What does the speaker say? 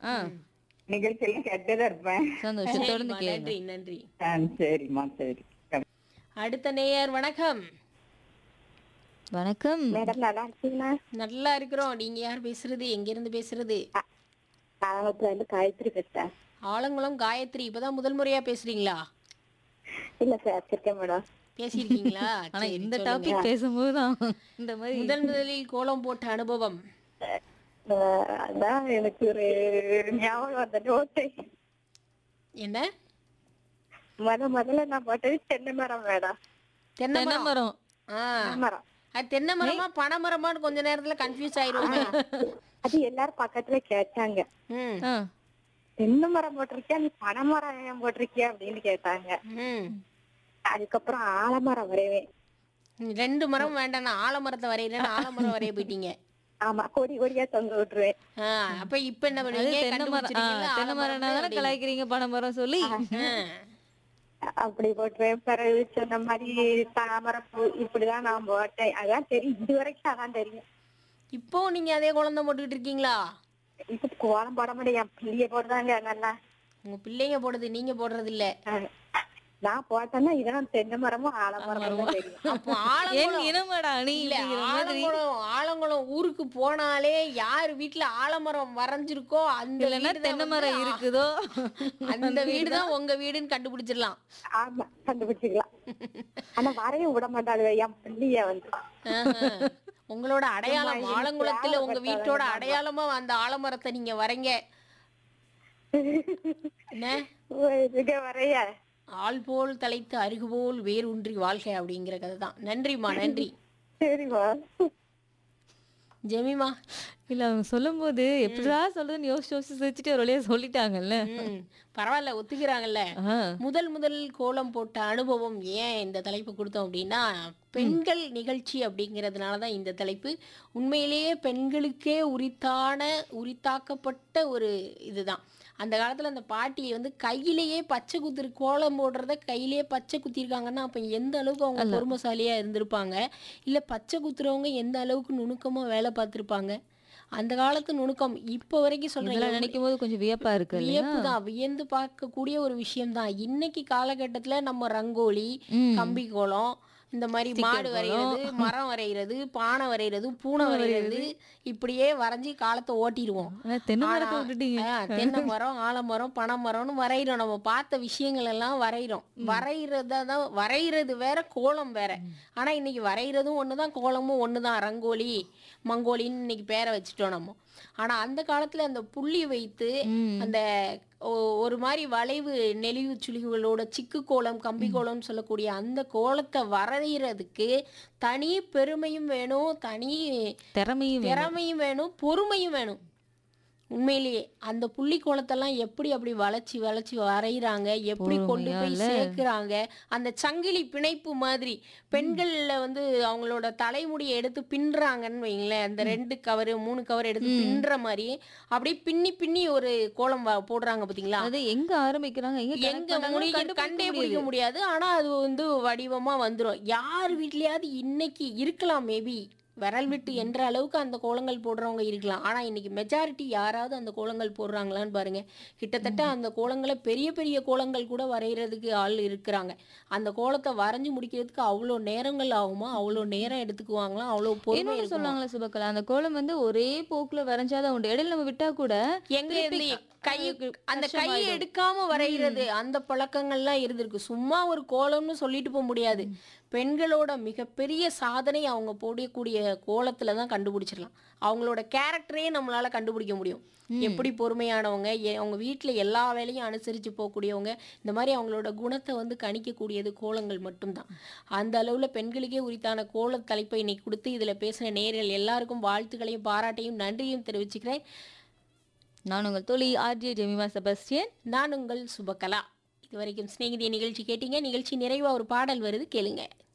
ஆ நிகழ்ச்சியெல்லாம் கேட்டுதான் இருப்பேன் சந்தோஷம் தொடர்ந்து சரிம்மா, கேளுங்க நன்றி நன்றி ஆ, சரிம்மா சரி அடுத்த நேயர் வணக்கம் வணக்கம் மேடம் நல்லா இருக்கீங்களா நல்லா இருக்கிறோம் நீங்க யார் பேசுறது எங்க இருந்து பேசுறது ஆலங்குளத்துல இருந்து காயத்ரி பேசுறேன் ஆலங்குளம் காயத்ரி இப்பதான் முதல் முறையா பேசுறீங்களா இல்ல சார் வச்சிருக்கேன் மேடம் பேசியிருக்கீங்களா ஆனா சரி, இந்த சொல்லுங்க. டாபிக் பேசும்போதுதான் இந்த மாதிரி முதல் முதலில் கோலம் போட்ட அனுபவம் அஹ் அதான் எனக்கு ஒரு ஞாபகம் வந்த நோட்டை என்ன முத முதல்ல நான் போட்டது தென்னை மரம் மேடம் தென்னை தென்னை மரம் மரம் ஆ. தென்னை மரம் அது தென்னை மரமா பனை மரமான்னு கொஞ்ச நேரத்துல கன்ஃபியூஸ் ஆயிருவோமே அது எல்லாரும் பக்கத்துல கேட்டாங்க ம் ஆ தென்னை மரம் போட்டிருக்கியா நீ பனை மரம் ஏன் போட்டிருக்கியா அப்படின்னு கேட்டாங்க ம் அதுக்கப்புறம் ஆலமரம் வரைவேன் ரெண்டு மரம் வேண்டாம் நான் ஆலமரத்தை வரைகிறேன் ஆலமரம் வரைய போயிட்டீங்க ஆமா கொடி கொடியா தொங்க விட்டுருவேன் ஆ, அப்ப இப்ப என்ன அது பண்ணுவீங்க தென்னை மரம் ஆ, கண்டுபிடிச்சிருக்கீங்களா? தென்னை மரம் தானே ஆலமரம்னு கலாய்க்கிறீங்க பனை மரம் சொல்லி ஆ. அப்படி போட்டுருவேன் பிறகு சொன்ன மாதிரி தாமரைப்பூ இப்படிதான் நான் போட்டேன் அதான் தெரியும் இது வரைக்கும் அதான் தெரியும் இப்போ நீங்க அதே குழந்தை போட்டுக்கிட்டு இருக்கீங்களா இப்ப கோலம் போட முடியும் என் பிள்ளைய போடுறாங்க நல்லா உங்க பிள்ளைங்க போடுறது நீங்க போடுறது இல்ல அஹ் நான் போட்டேன்னா இதான் தென்னை மரமும் ஆலமரமும் தான் தெரியும் அப்போ என் ஆலங்குளம் இனமடா நீ இல்ல அப்படிங்கிற மாதிரி ஆலங்குளம் ஆலங்குளம் ஊருக்கு போனாலே யார் வீட்டுல ஆலமரம் வரைஞ்சிருக்கோ அந்த இல்லைன்னா வீடு தான் தென்னை வந்து மரம் இருக்குதோ அந்த வீடு தான் உங்க வீடுன்னு கண்டுபிடிச்சிடலாம் ஆமா கண்டுபிடிச்சிக்கலாம் ஆனா வரையும் விட மாட்டாளுங்க என் பிள்ளைய வந்து ஆஹா. உங்களோட அடையாளம் எனக்கு ஆலங்குளத்துல உங்க ஞாபகம் வீட்டோட வருது. அடையாளமா அந்த ஆலமரத்தை நீங்க வரைங்க என்ன இதுக்கு வரைய ஆள் போல் தலைத்து அருகு போல் வேர் ஊன்றி வாழ்க்கை அப்படிங்கிற கதை தான் நன்றிம்மா நன்றி சரிம்மா ஜெமிமா இல்ல அவங்க சொல்லும்போது எப்படிடா சொல்றதுன்னு யோசிச்சு யோசிச்சு சிரிச்சுட்டு ஒரு வழியா சொல்லிட்டாங்கல்ல ம், பரவாயில்ல ஒத்துக்கிறாங்கல்ல ஆ, முதல் முதல் கோலம் போட்ட அனுபவம் ஏன் இந்த தலைப்பு கொடுத்தோம் அப்படின்னா பெண்கள் நிகழ்ச்சி அப்படிங்கிறதுனால தான் இந்த தலைப்பு உண்மையிலேயே பெண்களுக்கே உரித்தான உரித்தாக்கப்பட்ட ஒரு இதுதான் அந்த காலத்தில் அந்த பாட்டியை வந்து கையிலேயே பச்சை குத்துரு கோலம் போடுறத கையிலேயே பச்சை குத்திருக்காங்கன்னா அப்போ எந்த அளவுக்கு அவங்க பொறுமைசாலியாக இருந்திருப்பாங்க இல்லை பச்சை குத்துறவங்க எந்த அளவுக்கு நுணுக்கமாக வேலை பார்த்துருப்பாங்க அந்த காலத்து நுணுக்கம் இப்போ வரைக்கும் இதெல்லாம் சொல்கிறேன் நினைக்கும் போது கொஞ்சம் வியப்பா இருக்கு இல்லையா வியப்பு தான் வியந்து பார்க்கக்கூடிய ஒரு விஷயம் தான் இன்னைக்கு காலகட்டத்துல நம்ம ரங்கோலி ம். கம்பி கோலம் இந்த மாதிரி மாடு வரைகிறது மரம் வரைகிறது பானை வரைகிறது பூனை வரைகிறது இப்படியே வரைஞ்சி காலத்தை ஓட்டிடுவோம் ஆனா தென்னை மரத்தை ஆனா, விட்டுட்டீங்க ஆ, தென்னை மரம் ஆலமரம் பனை மரம்னு வரைகிறோம் நம்ம பார்த்த விஷயங்கள் எல்லாம் வரைகிறோம் வரைகிறத தான் வரைகிறது வேற கோலம் வேற ஆனா இன்னைக்கு வரைகிறதும் ஒண்ணுதான் கோலமும் ஒண்ணுதான் ரங்கோலி மங்கோலின்னு இன்னைக்கு பேரை வச்சுட்டோம் நம்ம ஆனா அந்த காலத்துல அந்த புள்ளி வைத்து அந்த ஒ- ஒரு மாதிரி வளைவு நெளிவு சுழிவுகளோட சிக்கு கோலம் கம்பி கோலம்னு சொல்லக்கூடிய அந்த கோலத்தை வரைகிறதுக்கு தனி பெருமையும் வேணும் தனி திறமையும் வேணும். திறமையும் வேணும் பொறுமையும் வேணும் உண்மையிலேயே அந்த புள்ளி கோலத்தெல்லாம் எப்படி அப்படி வளைச்சி வளைச்சி வரைகிறாங்க எப்படி கொண்டு பொறுமையா போய் இல்ல? சேர்க்குறாங்க அந்த சங்கிலி பிணைப்பு மாதிரி பெண்கள்ல வந்து அவங்களோட தலைமுடியை எடுத்து பின்னுறாங்கன்னு வைங்களேன் அந்த ரெண்டு கவர் மூணு கவர் எடுத்து பின்னுற மாதிரி அப்படியே பின்னி பின்னி ஒரு கோலம் வ- போடுறாங்க பாத்தீங்களா அது எங்க ஆரம்பிக்கிறாங்க எங்க connect எங்க பண்றாங்கன்னு முடிக்க கண்டுபிடிக்க கண்டே முடியாது. பிடிக்க முடியாது ஆனா அது வந்து வடிவமா வந்துரும் யார் வீட்லயாவது இன்னைக்கு இருக்கலாம் மேபி விரல் விட்டு என்ற அளவுக்கு அந்த கோலங்கள் போடுறவங்க இருக்கலாம் ஆனா இன்னைக்கு மெஜாரிட்டி யாராவது அந்த கோலங்கள் போடுறாங்களான்னு பாருங்க கிட்டத்தட்ட அந்த கோலங்களை பெரிய பெரிய கோலங்கள் கூட வரைகிறதுக்கு ஆள் இருக்கிறாங்க அந்த கோலத்தை வரைஞ்சு முடிக்கிறதுக்கு அவ்வளோ நேரங்கள் ஆகுமா அவ்வளோ நேரம் எடுத்துக்குவாங்களாம் அவ்வளோ பொறுமை இன்னொன்னு இருக்குமா சொன்னாங்களே சுபக்கலா அந்த கோலம் வந்து ஒரே போக்குல வரைஞ்சாதான் உண்டு இடையில நம்ம விட்டா கூட எங்க திருப்பி இருந்து க- கை அதுக்கு அந்த கையை கஷ்டமாயிடும். எடுக்காம வரைகிறது அந்த பழக்கங்கள்லாம் இருந்திருக்கு சும்மா ஒரு கோலம்னு சொல்லிட்டு போக முடியாது பெண்களோட மிகப்பெரிய சாதனை அவங்க போடக்கூடிய கோலத்துல தான் கண்டுபிடிச்சிடலாம் அவங்களோட கேரக்டரே நம்மளால கண்டுபிடிக்க முடியும் எப்படி பொறுமையானவங்க எ- அவங்க வீட்டுல எல்லா வேலையும் அனுசரிச்சு போகக்கூடியவங்க இந்த மாதிரி அவங்களோட குணத்தை வந்து கணிக்கக்கூடியது கோலங்கள் மட்டும்தான் அந்த அளவுல பெண்களுக்கே உரித்தான கோல தலைப்பை இன்னைக்கு கொடுத்து இதுல பேசின நேரில் எல்லாருக்கும் வாழ்த்துக்களையும் பாராட்டையும் நன்றியும் தெரிவிச்சுக்கிறேன் நான் உங்கள் தோழி ஆர்ஜே ஜெமிமா செபஸ்டியன் நான் உங்கள் சுபகலா இதுவரைக்கும் சிநேகிதிய நிகழ்ச்சி கேட்டீங்க நிகழ்ச்சி நிறைவா ஒரு பாடல் வருது கேளுங்க